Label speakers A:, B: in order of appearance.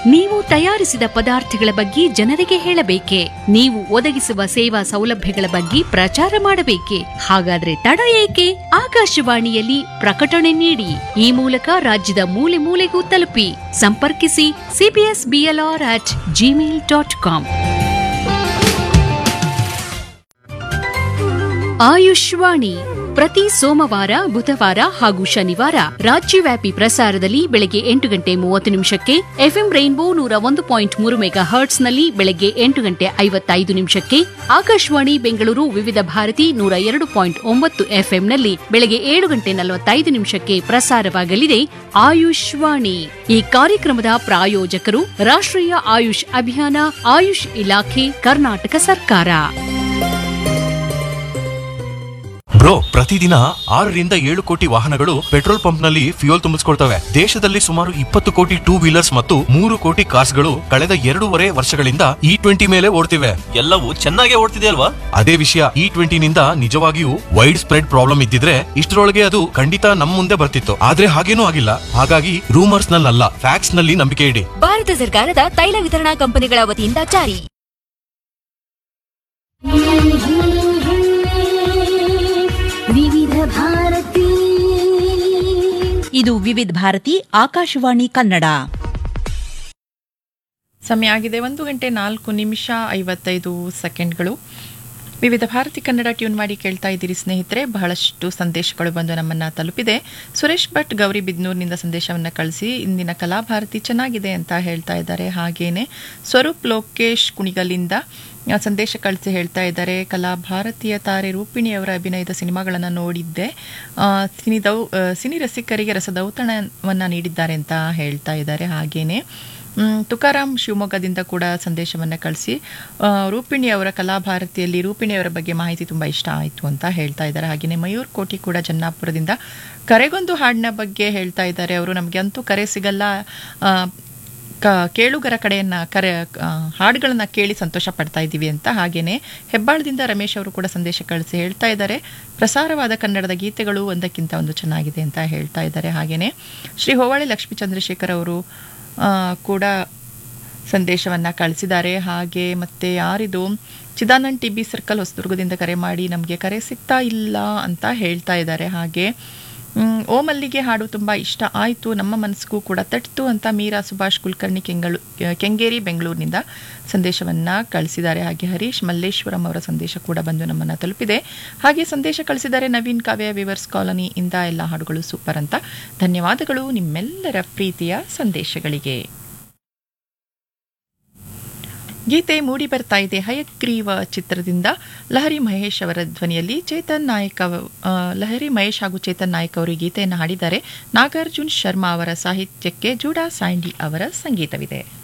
A: ನೀವು ತಯಾರಿಸಿದ ಪದಾರ್ಥಗಳ ಬಗ್ಗೆ ಜನರಿಗೆ ಹೇಳಬೇಕೆ ನೀವು ಒದಗಿಸುವ ಸೇವಾ ಸೌಲಭ್ಯಗಳ ಬಗ್ಗೆ ಪ್ರಚಾರ ಮಾಡಬೇಕೆ ಹಾಗಾದ್ರೆ ತಡ ಏಕೆ ಆಕಾಶವಾಣಿಯಲ್ಲಿ ಪ್ರಕಟಣೆ ನೀಡಿ ಈ ಮೂಲಕ ರಾಜ್ಯದ ಮೂಲೆ ಮೂಲೆಗೂ ತಲುಪಿ ಸಂಪರ್ಕಿಸಿ CBS BLR at Gmail dot com Ayushvani ಪ್ರತಿ ಸೋಮವಾರ ಬುಧವಾರ ಹಾಗೂ ಶನಿವಾರ ರಾಜ್ಯವ್ಯಾಪಿ ಪ್ರಸಾರದಲ್ಲಿ ಬೆಳಗ್ಗೆ ಎಂಟು ಗಂಟೆ ಮೂವತ್ತು ನಿಮಿಷಕ್ಕೆ ಎಫ್ಎಂ ರೈನ್ಬೋ ನೂರ ಒಂದು ಪಾಯಿಂಟ್ ಮೂರು ಮೆಗಾ ಹರ್ಟ್ಸ್ನಲ್ಲಿ ಬೆಳಗ್ಗೆ ಎಂಟು ಗಂಟೆ ಐವತ್ತೈದು ನಿಮಿಷಕ್ಕೆ ಆಕಾಶವಾಣಿ ಬೆಂಗಳೂರು ವಿವಿಧ ಭಾರತಿ ನೂರ ಎರಡು ಪಾಯಿಂಟ್ ಒಂಬತ್ತು ಎಫ್ಎಂನಲ್ಲಿ ಬೆಳಗ್ಗೆ ಏಳು ಗಂಟೆ ನಲವತ್ತೈದು ನಿಮಿಷಕ್ಕೆ ಪ್ರಸಾರವಾಗಲಿದೆ ಆಯುಷ್ವಾಣಿ ಈ ಕಾರ್ಯಕ್ರಮದ ಪ್ರಾಯೋಜಕರು ರಾಷ್ಟ್ರೀಯ ಆಯುಷ್ ಅಭಿಯಾನ ಆಯುಷ್ ಇಲಾಖೆ ಕರ್ನಾಟಕ ಸರ್ಕಾರ
B: ಬ್ರೋ ಪ್ರತಿದಿನ ಆರರಿಂದ ಏಳು ಕೋಟಿ ವಾಹನಗಳು ಪೆಟ್ರೋಲ್ ಪಂಪ್ ನಲ್ಲಿ ಫ್ಯೂಯಲ್ ತುಂಬಿಸ್ಕೊಳ್ತವೆ ದೇಶದಲ್ಲಿ ಸುಮಾರು ಇಪ್ಪತ್ತು ಕೋಟಿ ಟೂ ವೀಲರ್ಸ್ ಮತ್ತು ಮೂರು ಕೋಟಿ ಕಾರ್ಸ್ಗಳು ಕಳೆದ ಎರಡೂವರೆ ವರ್ಷಗಳಿಂದ ಇ ಟ್ವೆಂಟಿ ಮೇಲೆ ಓಡ್ತಿವೆ
C: ಎಲ್ಲವೂ ಚೆನ್ನಾಗೇ ಓಡ್ತಿದೆ ಅಲ್ವಾ
B: ಅದೇ ವಿಷಯ ಇ ಟ್ವೆಂಟಿನಿಂದ ನಿಜವಾಗಿಯೂ ವೈಡ್ ಸ್ಪ್ರೆಡ್ ಪ್ರಾಬ್ಲಮ್ ಇದ್ದಿದ್ರೆ ಇಷ್ಟರೊಳಗೆ ಅದು ಖಂಡಿತ ನಮ್ ಮುಂದೆ ಬರ್ತಿತ್ತು ಆದ್ರೆ ಹಾಗೇನೂ ಆಗಿಲ್ಲ ಹಾಗಾಗಿ ರೂಮರ್ಸ್ ನಲ್ಲಲ್ಲ ಫ್ಯಾಕ್ಸ್ ನಲ್ಲಿ ನಂಬಿಕೆ ಇಡಿ
D: ಭಾರತ ಸರ್ಕಾರದ ತೈಲ ವಿತರಣಾ ಕಂಪನಿಗಳ ವತಿಯಿಂದ ಜಾರಿ
E: ವಿವಿಧ ಭಾರತಿ
F: ಇದು ವಿವಿಧ ಭಾರತಿ ಆಕಾಶವಾಣಿ ಕನ್ನಡ
G: ಸಮಯ ಆಗಿದೆ ಒಂದು ಗಂಟೆ ನಾಲ್ಕು ನಿಮಿಷ ಐವತ್ತೈದು ಸೆಕೆಂಡ್ಗಳು ವಿವಿಧ ಭಾರತಿ ಕನ್ನಡ ಟ್ಯೂನ್ ಮಾಡಿ ಕೇಳ್ತಾ ಇದ್ದೀರಿ ಸ್ನೇಹಿತರೆ ಬಹಳಷ್ಟು ಸಂದೇಶಗಳು ಬಂದು ನಮ್ಮನ್ನು ತಲುಪಿದೆ ಸುರೇಶ್ ಭಟ್ ಗೌರಿ ಬಿದ್ನೂರಿನಿಂದ ಸಂದೇಶವನ್ನು ಕಳಿಸಿ ಇಂದಿನ ಕಲಾಭಾರತಿ ಚೆನ್ನಾಗಿದೆ ಅಂತ ಹೇಳ್ತಾ ಇದ್ದಾರೆ ಹಾಗೇನೆ ಸ್ವರೂಪ್ ಲೋಕೇಶ್ ಕುಣಿಗಲಿಂದ ಆ, ಸಂದೇಶ ಕಳಿಸಿ ಹೇಳ್ತಾ ಇದ್ದಾರೆ ಕಲಾಭಾರತೀಯ ತಾರೆ ರೂಪಿಣಿಯವರ ಅಭಿನಯದ ಸಿನಿಮಾಗಳನ್ನು ನೋಡಿದ್ದೆ ಆ, ಸಿನಿ ದೌ ಆ, ಸಿನಿ ರಸಿಕರಿಗೆ ರಸದೌತಣವನ್ನು ನೀಡಿದ್ದಾರೆ ಅಂತ ಹೇಳ್ತಾ ಇದ್ದಾರೆ ಹಾಗೇನೆ ಮ್, ತುಕಾರಾಮ್ ಶಿವಮೊಗ್ಗದಿಂದ ಕೂಡ ಸಂದೇಶವನ್ನು ಕಳಿಸಿ ಆ, ರೂಪಿಣಿ ಅವರ ಕಲಾಭಾರತಿಯಲ್ಲಿ ರೂಪಿಣಿ ಅವರ ಬಗ್ಗೆ ಮಾಹಿತಿ ತುಂಬ ಇಷ್ಟ ಆಯಿತು ಅಂತ ಹೇಳ್ತಾ ಇದ್ದಾರೆ ಹಾಗೆಯೇ ಮಯೂರ್ ಕೋಟಿ ಕೂಡ ಜನ್ನಾಪುರದಿಂದ ಕರೆಗೊಂದು ಹಾಡಿನ ಬಗ್ಗೆ ಹೇಳ್ತಾ ಇದ್ದಾರೆ ಅವರು ನಮಗೆ ಅಂತೂ ಕರೆ ಸಿಗಲ್ಲ ಆ, ಕ ಕೇಳುಗರ ಕಡೆಯನ್ನು ಕರೆ ಹಾಡುಗಳನ್ನು ಕೇಳಿ ಸಂತೋಷ ಪಡ್ತಾ ಇದ್ದೀವಿ ಅಂತ ಹಾಗೆಯೇ ಹೆಬ್ಬಾಳದಿಂದ ರಮೇಶ್ ಅವರು ಕೂಡ ಸಂದೇಶ ಕಳಿಸಿ ಹೇಳ್ತಾ ಇದ್ದಾರೆ ಪ್ರಸಾರವಾದ ಕನ್ನಡದ ಗೀತೆಗಳು ಒಂದಕ್ಕಿಂತ ಒಂದು ಚೆನ್ನಾಗಿದೆ ಅಂತ ಹೇಳ್ತಾ ಇದ್ದಾರೆ ಹಾಗೆಯೇ ಶ್ರೀ ಹೋವಾಳಿ ಲಕ್ಷ್ಮೀ ಚಂದ್ರಶೇಖರ್ ಅವರು ಆ, ಕೂಡ ಸಂದೇಶವನ್ನು ಕಳಿಸಿದ್ದಾರೆ ಹಾಗೆ ಮತ್ತೆ ಯಾರಿದು ಚಿದಾನಂದ್ ಟಿ ಬಿ ಸರ್ಕಲ್ ಹೊಸದುರ್ಗದಿಂದ ಕರೆ ಮಾಡಿ ನಮಗೆ ಕರೆ ಸಿಗ್ತಾ ಇಲ್ಲ ಅಂತ ಹೇಳ್ತಾ ಇದ್ದಾರೆ ಹಾಗೆ ಮ್, ಓ ಮಲ್ಲಿಗೆ ಹಾಡು ತುಂಬ ಇಷ್ಟ ಆಯಿತು ನಮ್ಮ ಮನಸ್ಸಿಗೂ ಕೂಡ ತಟ್ಟಿತು ಅಂತ ಮೀರಾ ಸುಭಾಷ್ ಕುಲಕರ್ಣಿ ಕೆಂಗಳು ಕೆಂಗೇರಿ ಬೆಂಗಳೂರಿನಿಂದ ಸಂದೇಶವನ್ನು ಕಳಿಸಿದ್ದಾರೆ ಹಾಗೆ ಹರೀಶ್ ಮಲ್ಲೇಶ್ವರಂ ಅವರ ಸಂದೇಶ ಕೂಡ ಬಂದು ನಮ್ಮನ್ನು ತಲುಪಿದೆ ಹಾಗೆ ಸಂದೇಶ ಕಳಿಸಿದ್ದಾರೆ ನವೀನ್ ಕಾವ್ಯ ವಿವರ್ಸ್ ಕಾಲನಿ ಇಂದ ಎಲ್ಲ ಹಾಡುಗಳು ಸೂಪರ್ ಅಂತ ಧನ್ಯವಾದಗಳು ನಿಮ್ಮೆಲ್ಲರ ಪ್ರೀತಿಯ ಸಂದೇಶಗಳಿಗೆ ಗೀತೆ ಮೂಡಿ ಬರ್ತಾ ಇದೆ ಹಯಗ್ರೀವ ಚಿತ್ರದಿಂದ ಲಹರಿ ಮಹೇಶ್ ಅವರ ಧ್ವನಿಯಲ್ಲಿ ಚೇತನ್ ನಾಯಕ್ ಅವ- ಆ, ಲಹರಿ ಮಹೇಶ್ ಹಾಗೂ ಚೇತನ್ ನಾಯಕ್ ಅವರು ಈ ಗೀತೆಯನ್ನು ಹಾಡಿದ್ದಾರೆ ನಾಗಾರ್ಜುನ್ ಶರ್ಮಾ ಅವರ ಸಾಹಿತ್ಯಕ್ಕೆ ಜೂಡಾ ಸ್ಯಾಂಡಿ ಅವರ ಸಂಗೀತವಿದೆ